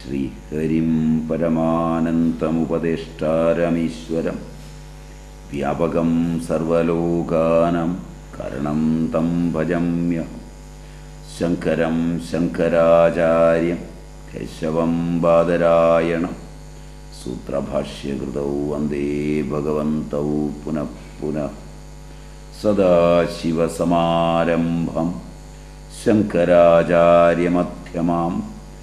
ശ്രീഹരിം പരമാനന്തമുപദേഷ്ടാരമീശ്വരം വ്യാപകം സർവലോകാനം കരണം തം ഭജമ്യഹം ശങ്കരം ശങ്കരാചാര്യം കേശവം ബാദരായണം സൂത്രഭാഷ്യകൃതൗ വന്ദേ ഭഗവന്തൗ പുനഃ പുനഃ സദാശിവസമാരംഭം ശങ്കരാചാര്യമധ്യമാം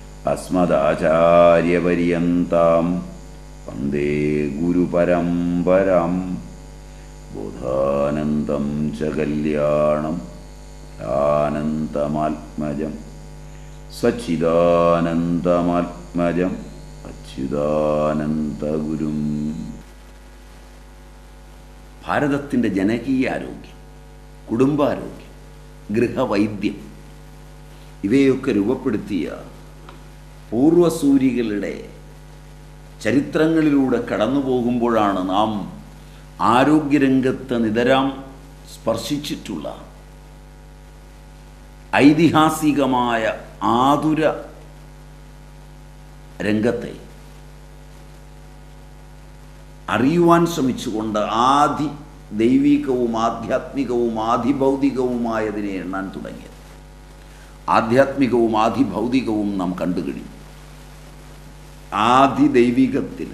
അസ്മദാചാര്യപര്യന്താം വന്ദേ ഗുരുപരമ്പരാം ബോധാനന്ദം ച കല്യാണം ആനന്ദമാത്മജം സച്ചിദാനന്ദമാത്മജം അച്യുതാനന്ദഗുരും ഭാരതത്തിൻ്റെ ജനകീയ ആരോഗ്യം കുടുംബാരോഗ്യം ഗൃഹവൈദ്യം ഇവയൊക്കെ രൂപപ്പെടുത്തിയ പൂർവസൂരികളുടെ ചരിത്രങ്ങളിലൂടെ കടന്നു പോകുമ്പോഴാണ് നാം ആരോഗ്യരംഗത്ത് നിതരാം സ്പർശിച്ചിട്ടുള്ള ഐതിഹാസികമായ ആതുര രംഗത്തെ അറിയുവാൻ ശ്രമിച്ചുകൊണ്ട് ആദി ദൈവികവും ആധ്യാത്മികവും ആധിഭൗതികവുമായതിനെ എണ്ണാൻ തുടങ്ങിയത് ആധ്യാത്മികവും ആധിഭൗതികവും നാം കണ്ടു കഴിഞ്ഞു ആദി ദൈവികത്തിൽ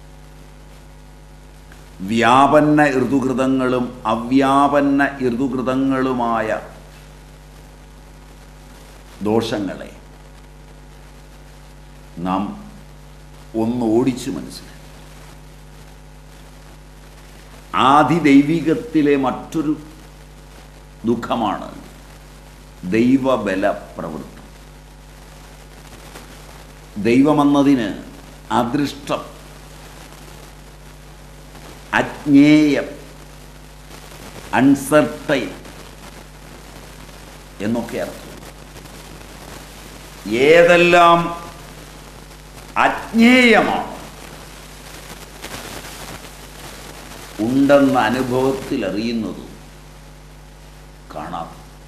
വ്യാപന്ന ഋതുകൃതങ്ങളും അവ്യാപന്ന ഋതുകൃതങ്ങളുമായ ദോഷങ്ങളെ നാം ഒന്ന് ഓടിച്ചു മനസ്സിലാക്കി ആദിദൈവികത്തിലെ മറ്റൊരു ദുഃഖമാണ് ദൈവബല പ്രവൃത്തി ദൈവമെന്നതിന് അദൃഷ്ടം അജ്ഞേയം അൺസർട്ടൈൻ എന്നൊക്കെ അർത്ഥം ഏതെല്ലാം അജ്ഞേയമാണ് ഉണ്ടെന്ന അനുഭവത്തിൽ അറിയുന്നത് കാണാം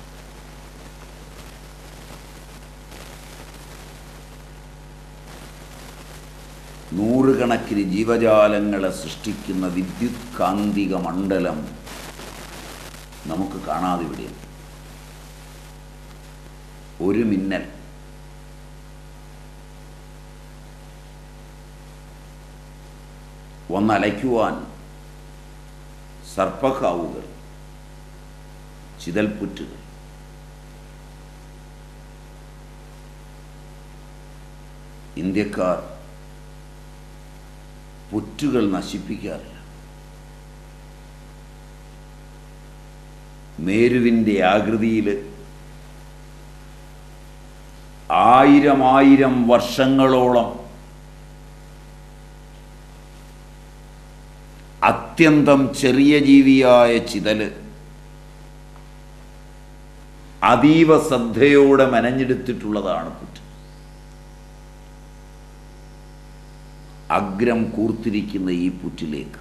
നൂറുകണക്കിന് ജീവജാലങ്ങളെ സൃഷ്ടിക്കുന്ന വിദ്യുത് കാന്തിക മണ്ഡലം നമുക്ക് കാണാതെ ഇവിടെ ഒരു മിന്നൽ ഒന്നലയ്ക്കുവാൻ സർപ്പക്കാവുകൾ ചിതൽപുറ്റുകൾ ഇന്ത്യക്കാർ പുറ്റുകൾ നശിപ്പിക്കാറില്ല മേരുവിൻ്റെ ആകൃതിയിൽ ആയിരം ആയിരം വർഷങ്ങളോളം അത്യന്തം ചെറിയ ജീവിയായ ചിതല് അതീവ ശ്രദ്ധയോടെ മെനഞ്ഞെടുത്തിട്ടുള്ളതാണ് പുറ്റ് അഗ്രം കൂർത്തിരിക്കുന്ന ഈ പുറ്റിലേക്ക്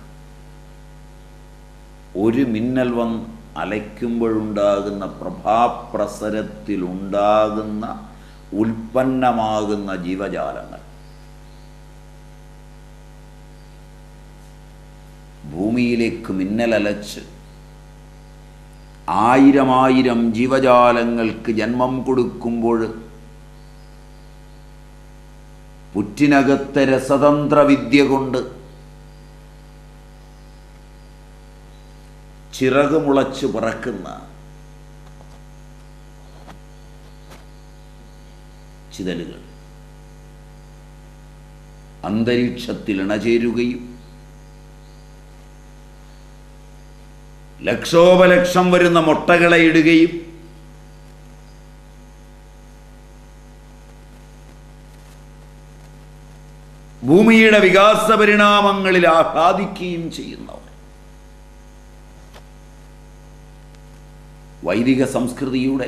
ഒരു മിന്നൽ വന്ന് അലയ്ക്കുമ്പോഴുണ്ടാകുന്ന പ്രഭാപ്രസരത്തിലുണ്ടാകുന്ന ഉൽപ്പന്നമാകുന്ന ജീവജാലങ്ങൾ ഭൂമിയിലേക്ക് മിന്നലലച്ച് ആയിരം ആയിരം ജീവജാലങ്ങൾക്ക് ജന്മം കൊടുക്കുമ്പോൾ പുറ്റിനകത്തെ രസതന്ത്ര വിദ്യ കൊണ്ട് ചിറക് മുളച്ച് പറക്കുന്ന ചിതലുകൾ അന്തരീക്ഷത്തിൽ ഇണചേരുകയും ലക്ഷോപലക്ഷം വരുന്ന മുട്ടകളെ ഇടുകയും ഭൂമിയുടെ വികാസ പരിണാമങ്ങളിൽ ആഹ്ലാദിക്കുകയും ചെയ്യുന്നവർ വൈദിക സംസ്കൃതിയുടെ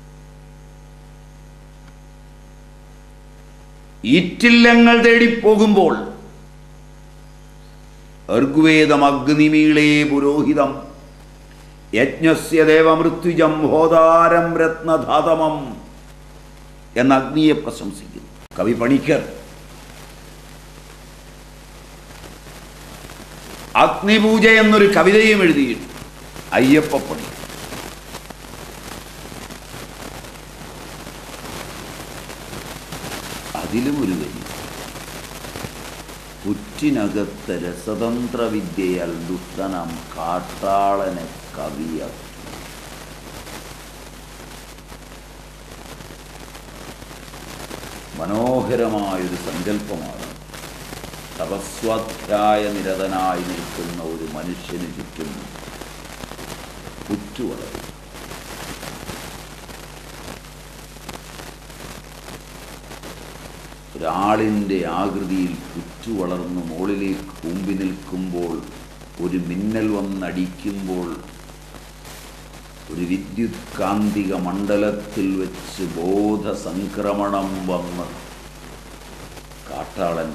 ഈറ്റില്ലങ്ങൾ തേടിപ്പോകുമ്പോൾ ഋഗ്വേദം അഗ്നിമീളേ പുരോഹിതം യജ്ഞസ്യ ദേവമൃത്യുജം ഹോതാരം രത്നധാതമം എന്ന അഗ്നിയെ പ്രശംസിക്കുന്നു കവി പണിക്കർ അഗ്നിപൂജ എന്നൊരു കവിതയും എഴുതിയിട്ടുണ്ട് അയ്യപ്പപ്പണി അതിലും ഒരു വരി പുറ്റിനകത്ത് രസതന്ത്ര വിദ്യയാൽ ദുഷ്ടനാം കാട്ടാളനെ കവിയാക്കി മനോഹരമായൊരു സങ്കല്പമാണ് തപസ്വാധ്യായ നിരതനായി നിൽക്കുന്ന ഒരു മനുഷ്യന് ചുറ്റും പുറ്റുവളരും ഒരാളിൻ്റെ ആകൃതിയിൽ പുറ്റു വളർന്നു മുകളിലേക്ക് കൂമ്പി നിൽക്കുമ്പോൾ ഒരു മിന്നൽ വന്നടിക്കുമ്പോൾ ഒരു വിദ്യുത് കാന്തിക മണ്ഡലത്തിൽ വെച്ച് ബോധസംക്രമണം വന്ന് കാട്ടാളൻ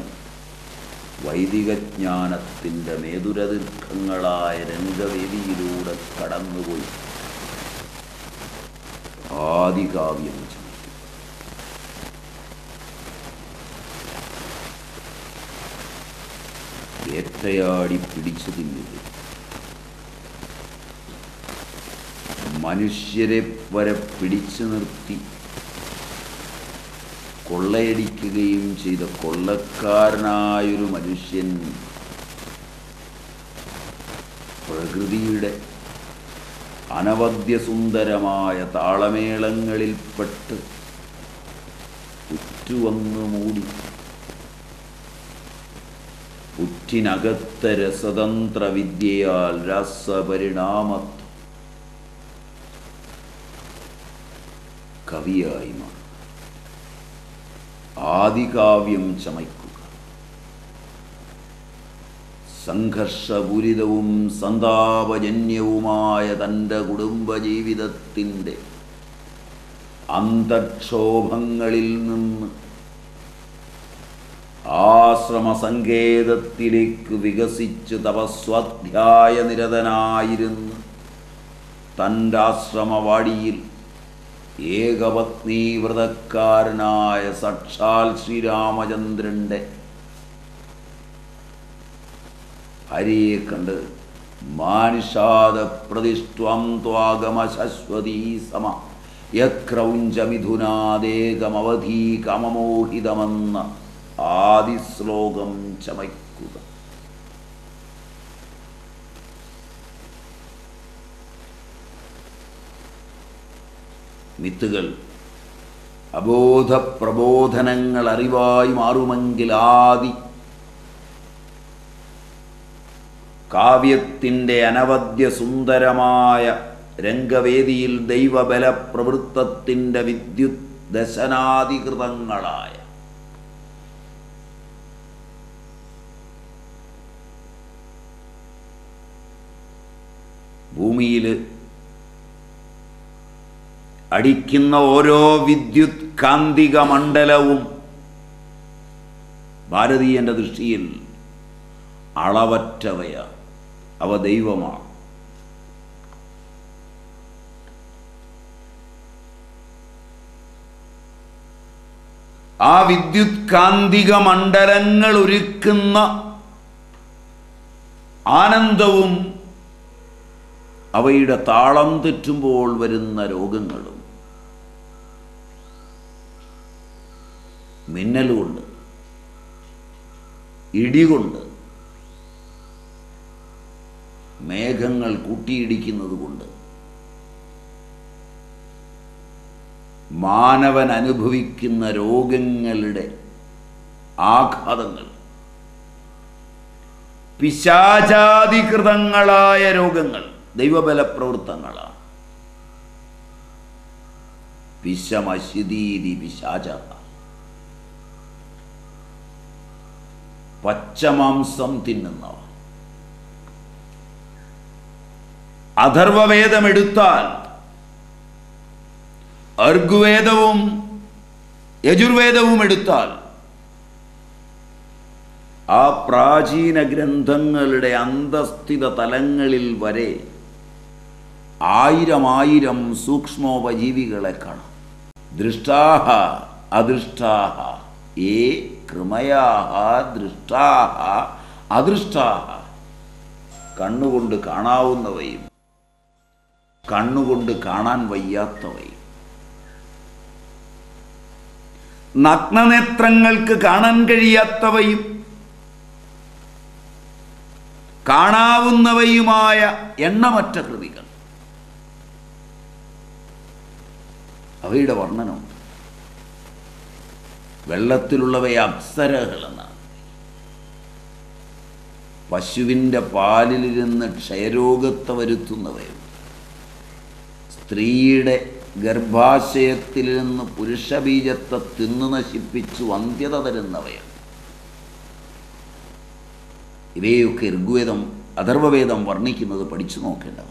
വൈദികജ്ഞാനത്തിൻ്റെ മേതുരദീർഘങ്ങളായ രംഗവേദിയിലൂടെ കടന്നുപോയി ആദികാവ്യം ചെയ്തു വേട്ടയാടി പിടിച്ചു തിന്നത് മനുഷ്യരെ വരെ പിടിച്ചു നിർത്തി കൊള്ളയടിക്കുകയും ചെയ്ത കൊള്ളക്കാരനായൊരു മനുഷ്യൻ പ്രകൃതിയുടെ അനവദ്യസുന്ദരമായ താളമേളങ്ങളിൽപ്പെട്ട് ഉറ്റുവന്നു മൂടി പുറ്റിനകത്ത രസതന്ത്ര വിദ്യയാൽ രാസപരിണാമത്വം കവിയായി മാറി ആദികാവ്യം ചമയ്ക്കുക സംഘർഷപൂരിതവും സന്താപജന്യവുമായ തൻ്റെ കുടുംബജീവിതത്തിൻ്റെ അന്തക്ഷോഭങ്ങളിൽ നിന്ന് ആശ്രമസങ്കേതത്തിലേക്ക് വികസിച്ച് തപസ്വാധ്യായ നിരതനായിരുന്ന് തൻ്റെ ആശ്രമവാടിയിൽ ഏകപത്നീ വ്രതക്കാരനായ സാക്ഷാൽ ശ്രീരാമചന്ദ്രൻ്റെ ഹരിയെ കണ്ട് മാനുഷാദ പ്രതിഷ്ഠം ത്വാഗമ ശശ്വതീ സമ യക്രൗഞ്ചമിഥുനാദേകമവധീ കമമോഹിതമെന്ന ആദിശ്ലോകം ചമയ്ക്കുക മിത്തുകൾ അബോധ പ്രബോധനങ്ങൾ അറിവായി മാറുമെങ്കിൽ ആദി കാവ്യത്തിൻ്റെ അനവദ്യ സുന്ദരമായ രംഗവേദിയിൽ ദൈവബല പ്രവൃത്തത്തിൻ്റെ വിദ്യുത് ദശനാധികൃതങ്ങളായ ഭൂമിയിൽ അടിക്കുന്ന ഓരോ വിദ്യുത് കാന്തിക മണ്ഡലവും ഭാരതീയന്റെ ദൃഷ്ടിയിൽ അളവറ്റവയാണ് അവ ദൈവമാണ് ആ വിദ്യുത് കാന്തിക മണ്ഡലങ്ങൾ ഒരുക്കുന്ന ആനന്ദവും അവയുടെ താളം തെറ്റുമ്പോൾ വരുന്ന രോഗങ്ങളും മിന്നലുകൊണ്ട് ഇടികൊണ്ട് മേഘങ്ങൾ കൂട്ടിയിടിക്കുന്നത് കൊണ്ട് മാനവൻ അനുഭവിക്കുന്ന രോഗങ്ങളുടെ ആഘാതങ്ങൾ പിശാചാധികൃതങ്ങളായ രോഗങ്ങൾ ദൈവബല പ്രവൃത്തങ്ങളാണ് പിശമശിതീതി പിശാച പച്ചമാംസം തിന്നുന്നവ അഥർവവേദം എടുത്താൽ അർഗുവേദവും യജുർവേദവും എടുത്താൽ ആ പ്രാചീന ഗ്രന്ഥങ്ങളുടെ അന്തസ്ഥിത തലങ്ങളിൽ വരെ ആയിരം ആയിരം സൂക്ഷ്മോപജീവികളെ കാണാം ദൃഷ്ടാഹ അദൃഷ്ടാഹ ഏ കൃമയാഹ ദൃഷ്ടാഹ അദൃഷ്ടാഹ കണ്ണുകൊണ്ട് കാണാവുന്നവയും കണ്ണുകൊണ്ട് കാണാൻ വയ്യാത്തവയും നഗ്നനേത്രങ്ങൾക്ക് കാണാൻ കഴിയാത്തവയും കാണാവുന്നവയുമായ എണ്ണമറ്റ കൃതികൾ അവയുടെ വർണ്ണനമുണ്ട് വെള്ളത്തിലുള്ളവയെ അപ്സരകളെന്നാണ് പശുവിൻ്റെ പാലിലിരുന്ന് ക്ഷയരോഗത്തെ വരുത്തുന്നവയും സ്ത്രീയുടെ ഗർഭാശയത്തിൽ നിന്ന് പുരുഷബീജത്തെ തിന്നു നശിപ്പിച്ച് വന്ധ്യത തരുന്നവയാണ് ഇവയൊക്കെ ഋഗ്വേദം അഥർവവേദം വർണ്ണിക്കുന്നത് പഠിച്ചു നോക്കേണ്ടതാണ്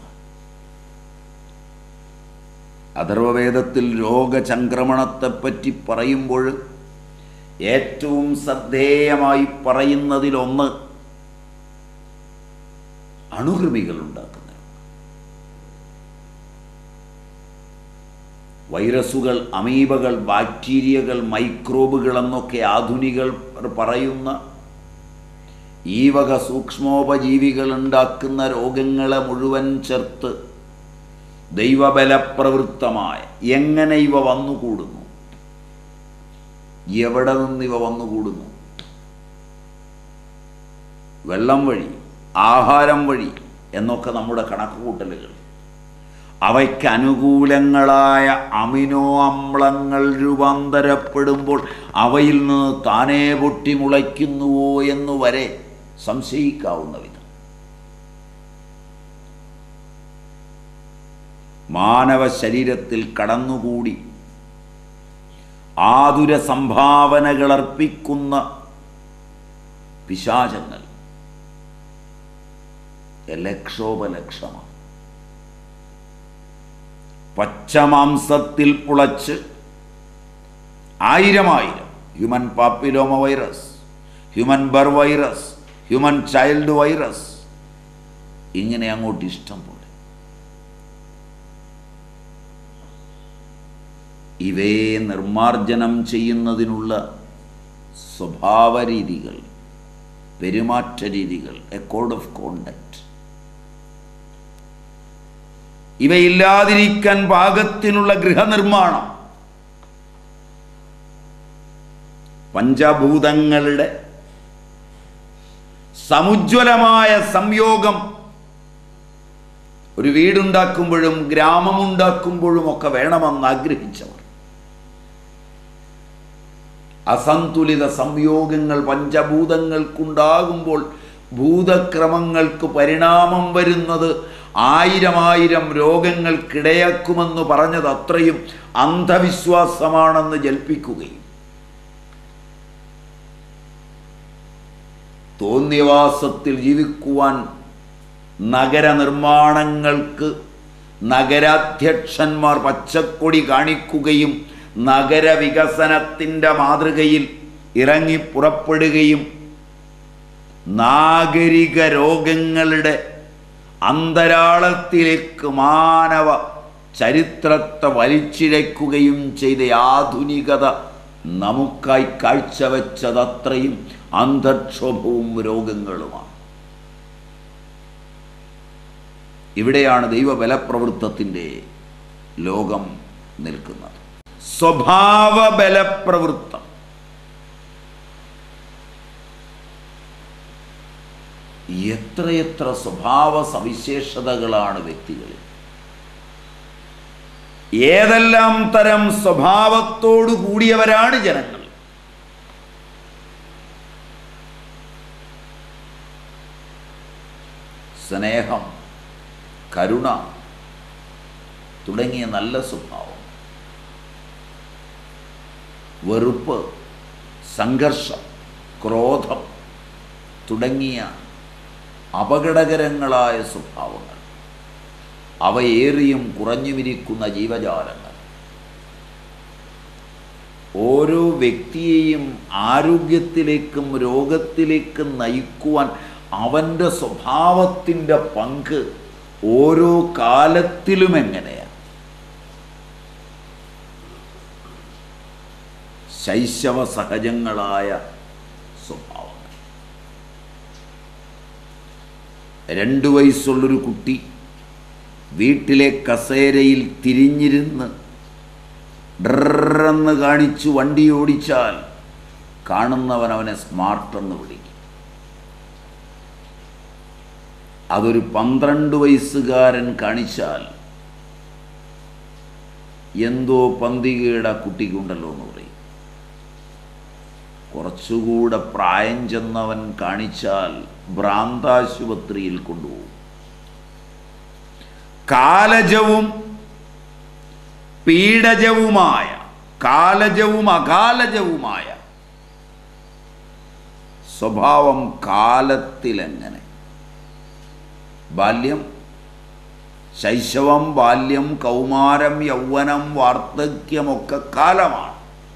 അഥർവവേദത്തിൽ രോഗചംക്രമണത്തെപ്പറ്റി പറയുമ്പോൾ ഏറ്റവും ശ്രദ്ധേയമായി പറയുന്നതിലൊന്ന് അണുകൃമികൾ ഉണ്ടാക്കുന്ന വൈറസുകൾ അമീബകൾ ബാക്ടീരിയകൾ മൈക്രോബുകൾ എന്നൊക്കെ ആധുനികൾ പറയുന്ന ഈ വക സൂക്ഷ്മോപജീവികൾ ഉണ്ടാക്കുന്ന രോഗങ്ങളെ മുഴുവൻ ചേർത്ത് ദൈവബലപ്രവൃത്തമായ എങ്ങനെ ഇവ വന്നുകൂടുന്നു എവിടെ നിന്ന് ഇവ വന്നുകൂടുന്നു വെള്ളം വഴി ആഹാരം വഴി എന്നൊക്കെ നമ്മുടെ കണക്കുകൂട്ടലുകൾ അവയ്ക്ക് അനുകൂലങ്ങളായ അമിനോ അമ്ലങ്ങൾ രൂപാന്തരപ്പെടുമ്പോൾ അവയിൽ നിന്ന് താനേ പൊട്ടിമുളയ്ക്കുന്നുവോ എന്ന് വരെ സംശയിക്കാവുന്ന വിധം മാനവ ശരീരത്തിൽ കടന്നുകൂടി ആതുര സംഭാവനകൾ അർപ്പിക്കുന്ന പിശാചങ്ങൾ ലക്ഷോപലക്ഷമാണ് പച്ചമാംസത്തിൽ പുളച്ച് ആയിരമായിരം ഹ്യൂമൻ പാപ്പിലോമ വൈറസ് ഹ്യൂമൻ ബർ വൈറസ് ഹ്യൂമൻ ചൈൽഡ് വൈറസ് ഇങ്ങനെ അങ്ങോട്ട് ഇഷ്ടം പോലെ ഇവയെ നിർമാർജനം ചെയ്യുന്നതിനുള്ള സ്വഭാവ രീതികൾ പെരുമാറ്റ രീതികൾ എ കോഡ് ഓഫ് കോണ്ടക്ട് ഇവയില്ലാതിരിക്കാൻ പാകത്തിനുള്ള ഗൃഹനിർമ്മാണം പഞ്ചഭൂതങ്ങളുടെ സമുജ്വലമായ സംയോഗം ഒരു വീടുണ്ടാക്കുമ്പോഴും ഗ്രാമമുണ്ടാക്കുമ്പോഴും ഒക്കെ വേണമെന്ന് ആഗ്രഹിച്ചവർ അസന്തുലിത സംയോഗങ്ങൾ പഞ്ചഭൂതങ്ങൾക്കുണ്ടാകുമ്പോൾ ഭൂതക്രമങ്ങൾക്ക് പരിണാമം വരുന്നത് ആയിരമായിരം രോഗങ്ങൾക്കിടയാക്കുമെന്ന് പറഞ്ഞത് അത്രയും അന്ധവിശ്വാസമാണെന്ന് ജൽപ്പിക്കുകയും തോന്നിയവാസത്തിൽ ജീവിക്കുവാൻ നഗര നിർമ്മാണങ്ങൾക്ക് നഗരാധ്യക്ഷന്മാർ പച്ചക്കൊടി കാണിക്കുകയും നഗരവികസനത്തിൻ്റെ മാതൃകയിൽ ഇറങ്ങി പുറപ്പെടുകയും നാഗരിക രോഗങ്ങളുടെ അന്തരാളത്തിലേക്ക് മാനവ ചരിത്രത്തെ വലിച്ചിഴയ്ക്കുകയും ചെയ്ത ആധുനികത നമുക്കായി കാഴ്ചവെച്ചതത്രയും അന്ധക്ഷോഭവും രോഗങ്ങളുമാണ് ഇവിടെയാണ് ദൈവബലപ്രവൃത്തത്തിൻ്റെ ലോകം നിൽക്കുന്നത് സ്വഭാവ ബലപ്രവൃത്തം എത്രയെത്ര സ്വഭാവ സവിശേഷതകളാണ് വ്യക്തികളിൽ ഏതെല്ലാം തരം സ്വഭാവത്തോടു കൂടിയവരാണ് ജനങ്ങൾ സ്നേഹം കരുണ തുടങ്ങിയ നല്ല സ്വഭാവം വെറുപ്പ് സംഘർഷം ക്രോധം തുടങ്ങിയ അപകടകരങ്ങളായ സ്വഭാവങ്ങൾ അവയേറിയും കുറഞ്ഞുമിരിക്കുന്ന ജീവജാലങ്ങൾ ഓരോ വ്യക്തിയെയും ആരോഗ്യത്തിലേക്കും രോഗത്തിലേക്കും നയിക്കുവാൻ അവൻ്റെ സ്വഭാവത്തിൻ്റെ പങ്ക് ഓരോ കാലത്തിലും എങ്ങനെയാണ് ശൈശവ സഹജങ്ങളായ സ്വഭാവങ്ങൾ രണ്ട് വയസ്സുള്ളൊരു കുട്ടി വീട്ടിലെ കസേരയിൽ തിരിഞ്ഞിരുന്ന് ഡ്രെന്ന് കാണിച്ചു വണ്ടി ഓടിച്ചാൽ കാണുന്നവൻ അവനെ സ്മാർട്ടെന്ന് വിളിക്കും അതൊരു പന്ത്രണ്ട് വയസ്സുകാരൻ കാണിച്ചാൽ എന്തോ പന്തികയുടെ ആ കുട്ടിക്കുണ്ടല്ലോ എന്ന് പറയും കുറച്ചുകൂടെ പ്രായം ചെന്നവൻ കാണിച്ചാൽ ഭ്രാന്താശുപത്രിയിൽ കൊണ്ടുപോകും കാലജവും പീഡജവുമായ കാലജവും അകാലജവുമായ സ്വഭാവം കാലത്തിലെങ്ങനെ ബാല്യം ശൈശവം ബാല്യം കൗമാരം യൗവനം വാർദ്ധക്യമൊക്കെ കാലമാണ്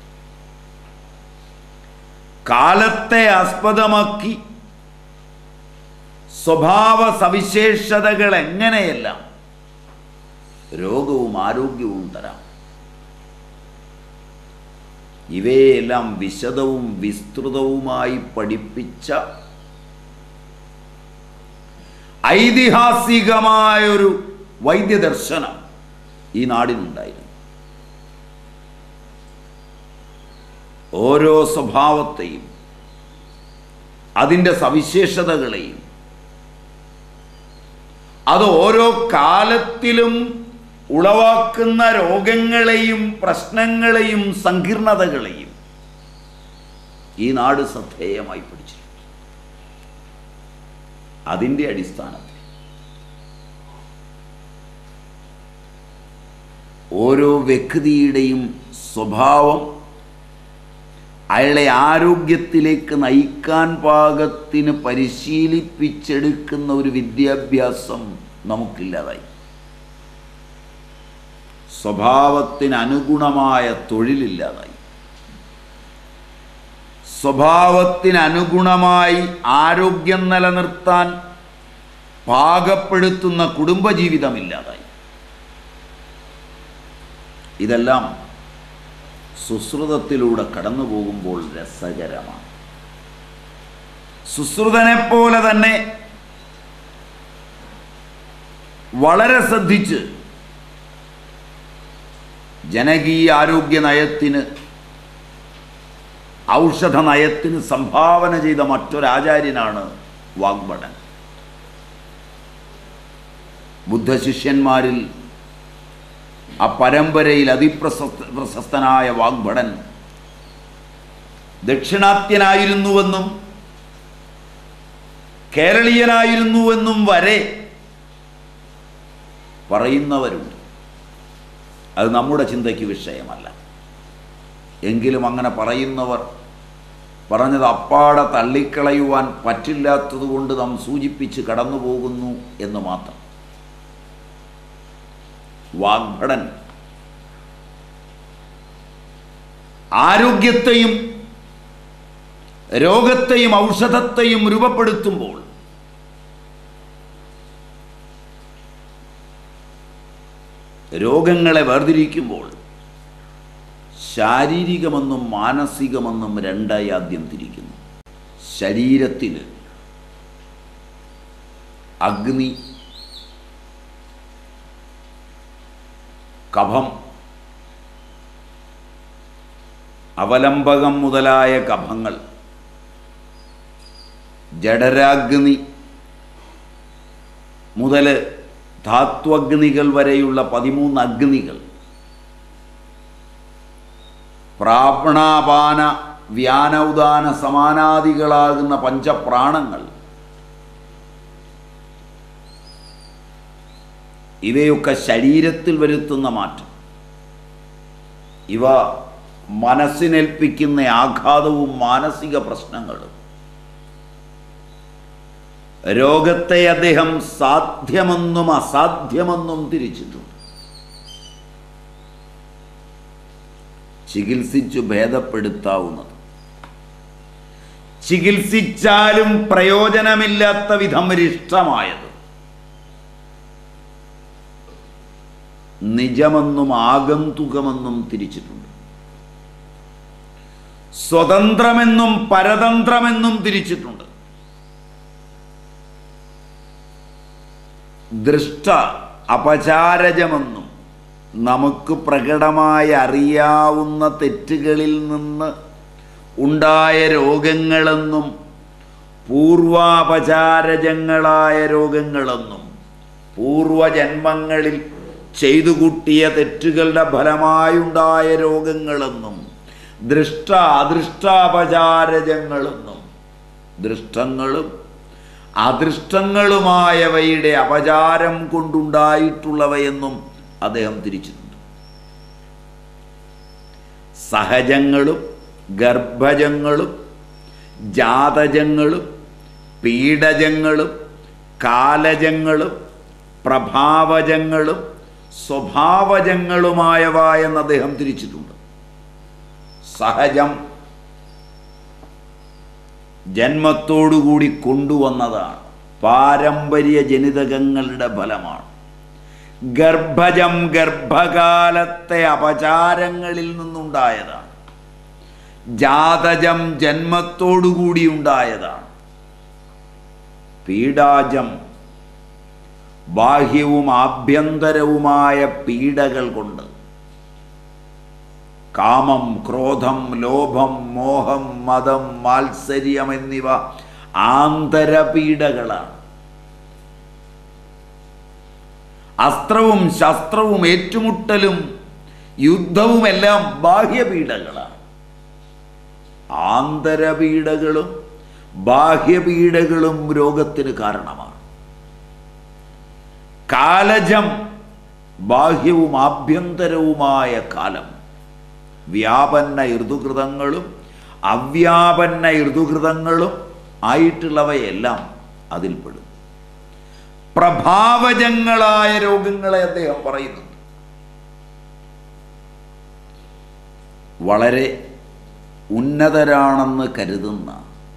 കാലത്തെ ആസ്പദമാക്കി സ്വഭാവ സവിശേഷതകൾ എങ്ങനെയെല്ലാം രോഗവും ആരോഗ്യവും തരാം ഇവയെല്ലാം വിശദവും വിസ്തൃതവുമായി പഠിപ്പിച്ച ഐതിഹാസികമായൊരു വൈദ്യദർശനം ഈ നാടിനുണ്ടായിരുന്നു ഓരോ സ്വഭാവത്തെയും അതിൻ്റെ സവിശേഷതകളെയും അത് ഓരോ കാലത്തിലും ഉളവാക്കുന്ന രോഗങ്ങളെയും പ്രശ്നങ്ങളെയും സങ്കീർണതകളെയും ഈ നാട് ശ്രദ്ധേയമായി പഠിച്ചിട്ടുണ്ട് അതിൻ്റെ അടിസ്ഥാനത്തിൽ ഓരോ വ്യക്തിയുടെയും സ്വഭാവം അയാളെ ആരോഗ്യത്തിലേക്ക് നയിക്കാൻ പാകത്തിന് പരിശീലിപ്പിച്ചെടുക്കുന്ന ഒരു വിദ്യാഭ്യാസം നമുക്കില്ലാതായി സ്വഭാവത്തിന് അനുഗുണമായ തൊഴിലില്ലാതായി സ്വഭാവത്തിന് അനുഗുണമായി ആരോഗ്യം നിലനിർത്താൻ പാകപ്പെടുത്തുന്ന കുടുംബജീവിതമില്ലാതായി ഇതെല്ലാം സുശ്രുതത്തിലൂടെ കടന്നു പോകുമ്പോൾ രസകരമാണ് സുശ്രുതനെ പോലെ തന്നെ വളരെ ശ്രദ്ധിച്ച് ജനകീയ ആരോഗ്യ നയത്തിന് ഔഷധ നയത്തിന് സംഭാവന ചെയ്ത മറ്റൊരാചാര്യനാണ് വാഗ്ഭടൻ ബുദ്ധശിഷ്യന്മാരിൽ ആ പരമ്പരയിൽ അതിപ്രശസ്ത പ്രശസ്തനായ വാഗ്ഭടൻ ദക്ഷിണാത്യനായിരുന്നുവെന്നും കേരളീയനായിരുന്നുവെന്നും വരെ പറയുന്നവരുണ്ട് അത് നമ്മുടെ ചിന്തയ്ക്ക് വിഷയമല്ല എങ്കിലും അങ്ങനെ പറയുന്നവർ പറഞ്ഞത് അപ്പാടെ തള്ളിക്കളയുവാൻ പറ്റില്ലാത്തതുകൊണ്ട് നാം സൂചിപ്പിച്ച് കടന്നു പോകുന്നു എന്ന് മാത്രം വാഗ്ഭടൻ ആരോഗ്യത്തെയും രോഗത്തെയും ഔഷധത്തെയും രൂപപ്പെടുത്തുമ്പോൾ രോഗങ്ങളെ വേർതിരിക്കുമ്പോൾ ശാരീരികമെന്നും മാനസികമെന്നും രണ്ടായി ആദ്യം തിരിക്കുന്നു ശരീരത്തിൽ അഗ്നി കഫം അവലംബകം മുതലായ കഫങ്ങൾ ജഡരാഗ്നി മുതൽ ധാത്വഗ്നികൾ വരെയുള്ള പതിമൂന്ന് അഗ്നികൾ പ്രാപണാപാന വ്യാനൗദാന സമാനാദികളാകുന്ന പഞ്ചപ്രാണങ്ങൾ ഇവയൊക്കെ ശരീരത്തിൽ വരുത്തുന്ന മാറ്റം ഇവ മനസ്സിനേൽപ്പിക്കുന്ന ആഘാതവും മാനസിക പ്രശ്നങ്ങളും രോഗത്തെ അദ്ദേഹം സാധ്യമെന്നും അസാധ്യമെന്നും തിരിച്ചിട്ടുണ്ട് ചികിത്സിച്ചു ഭേദപ്പെടുത്താവുന്നത് ചികിത്സിച്ചാലും പ്രയോജനമില്ലാത്ത വിധം റിഷ്ടമായത് നിജമെന്നും ആഗന്തുകമെന്നും തിരിച്ചിട്ടുണ്ട് സ്വതന്ത്രമെന്നും പരതന്ത്രമെന്നും തിരിച്ചിട്ടുണ്ട് ദൃഷ്ട അപചാരജമെന്നും നമുക്ക് പ്രകടമായി അറിയാവുന്ന തെറ്റുകളിൽ നിന്ന് ഉണ്ടായ രോഗങ്ങളെന്നും പൂർവാപചാരജങ്ങളായ രോഗങ്ങളെന്നും പൂർവജന്മങ്ങളിൽ ചെയ്തു കൂട്ടിയ തെറ്റുകളുടെ ഫലമായുണ്ടായ രോഗങ്ങളെന്നും ദൃഷ്ട അദൃഷ്ടാപചാരജങ്ങളെന്നും ദൃഷ്ടങ്ങളും അദൃഷ്ടങ്ങളുമായവയുടെ അപചാരം കൊണ്ടുണ്ടായിട്ടുള്ളവയെന്നും അദ്ദേഹം തിരിച്ചിട്ടുണ്ട് സഹജങ്ങളും ഗർഭജങ്ങളും ജാതജങ്ങളും പീഡജങ്ങളും കാലജങ്ങളും പ്രഭാവജങ്ങളും സ്വഭാവജങ്ങളുമായവ എന്ന് അദ്ദേഹം തിരിച്ചിട്ടുണ്ട് സഹജം ജന്മത്തോടുകൂടി കൊണ്ടുവന്നതാണ് പാരമ്പര്യ ജനിതകങ്ങളുടെ ഫലമാണ് ഗർഭജം ഗർഭകാലത്തെ അപചാരങ്ങളിൽ നിന്നുണ്ടായതാണ് ജാതജം ജന്മത്തോടുകൂടി ഉണ്ടായതാണ് പീഡാജം ബാഹ്യവും ആഭ്യന്തരവുമായ പീഡകൾ കൊണ്ട് കാമം ക്രോധം ലോഭം മോഹം മതം മാത്സര്യം എന്നിവ ആന്തരപീഡകളാണ് അസ്ത്രവും ശസ്ത്രവും ഏറ്റുമുട്ടലും യുദ്ധവുമെല്ലാം ബാഹ്യപീഡകളാണ് ആന്തരപീഡകളും ബാഹ്യപീഡകളും രോഗത്തിന് കാരണമാണ് കാലജം ബാഹ്യവും ആഭ്യന്തരവുമായ കാലം വ്യാപന്ന ഋതുകൃതങ്ങളും അവ്യാപന്ന ഋതുകൃതങ്ങളും ആയിട്ടുള്ളവയെല്ലാം അതിൽപ്പെടും പ്രഭാവജങ്ങളായ രോഗങ്ങളെ അദ്ദേഹം പറയുന്നുണ്ട് വളരെ ഉന്നതരാണെന്ന് കരുതുന്ന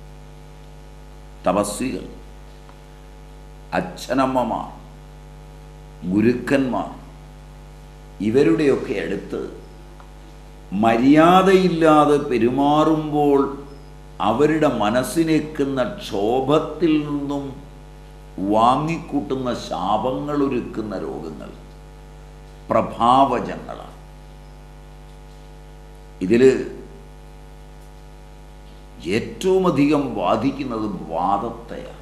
തപസ്വികൾ അച്ഛനമ്മമാർ ഗുരുക്കന്മാർ ഇവരുടെയൊക്കെ അടുത്ത് മര്യാദയില്ലാതെ പെരുമാറുമ്പോൾ അവരുടെ മനസ്സിനേക്കുന്ന ക്ഷോഭത്തിൽ നിന്നും വാങ്ങിക്കൂട്ടുന്ന ശാപങ്ങൾ ഒരുക്കുന്ന രോഗങ്ങൾ പ്രഭാവജങ്ങളാണ് ഇതിൽ ഏറ്റവും അധികം ബാധിക്കുന്നത് വാദത്തെയാണ്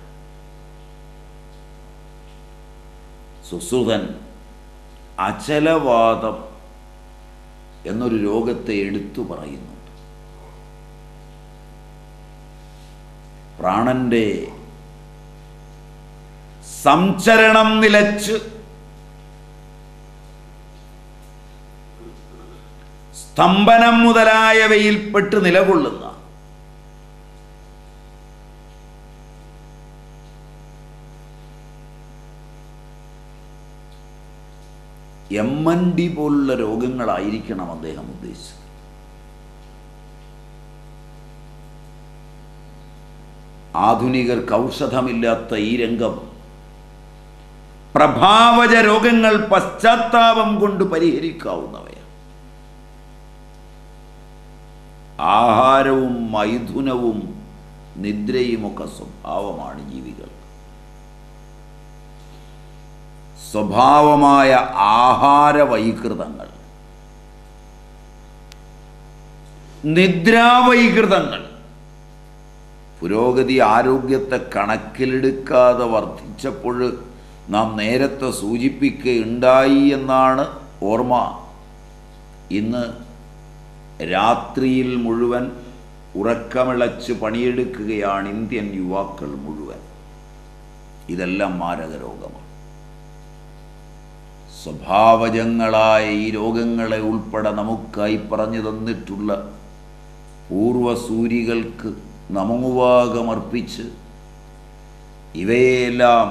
സുസുതൻ അചലവാദം എന്നൊരു രോഗത്തെ എടുത്തു പറയുന്നുണ്ട് പ്രാണന്റെ സംചരണം നിലച്ച് സ്തംഭനം മുതലായവയിൽപ്പെട്ട് നിലകൊള്ളുന്ന എം എൻ ഡി പോലുള്ള രോഗങ്ങളായിരിക്കണം അദ്ദേഹം ഉദ്ദേശിച്ചത് ആധുനികർക്ക് ഔഷധമില്ലാത്ത ഈ രംഗം പ്രഭാവജ രോഗങ്ങൾ പശ്ചാത്താപം കൊണ്ട് പരിഹരിക്കാവുന്നവയാണ് ആഹാരവും മൈഥുനവും നിദ്രയുമൊക്കെ സ്വഭാവമാണ് ജീവികൾ സ്വഭാവമായ ആഹാര വൈകൃതങ്ങൾ നിദ്രാവൈകൃതങ്ങൾ പുരോഗതി ആരോഗ്യത്തെ കണക്കിലെടുക്കാതെ വർദ്ധിച്ചപ്പോൾ നാം നേരത്തെ സൂചിപ്പിക്കുകയുണ്ടായി എന്നാണ് ഓർമ്മ ഇന്ന് രാത്രിയിൽ മുഴുവൻ ഉറക്കമിളച്ച് പണിയെടുക്കുകയാണ് ഇന്ത്യൻ യുവാക്കൾ മുഴുവൻ ഇതെല്ലാം മാരക രോഗമാണ് സ്വഭാവജങ്ങളായ ഈ രോഗങ്ങളെ ഉൾപ്പെടെ നമുക്കായി പറഞ്ഞു തന്നിട്ടുള്ള പൂർവസൂരികൾക്ക് നമോവാകമർപ്പിച്ച് ഇവയെല്ലാം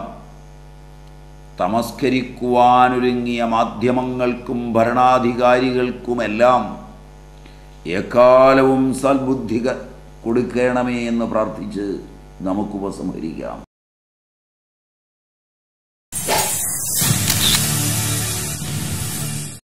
തമസ്കരിക്കുവാനൊരുങ്ങിയ മാധ്യമങ്ങൾക്കും ഭരണാധികാരികൾക്കുമെല്ലാം എക്കാലവും സൽബുദ്ധി കൊടുക്കണമേ എന്ന് പ്രാർത്ഥിച്ച് നമുക്ക് ഉപസംഹരിക്കാം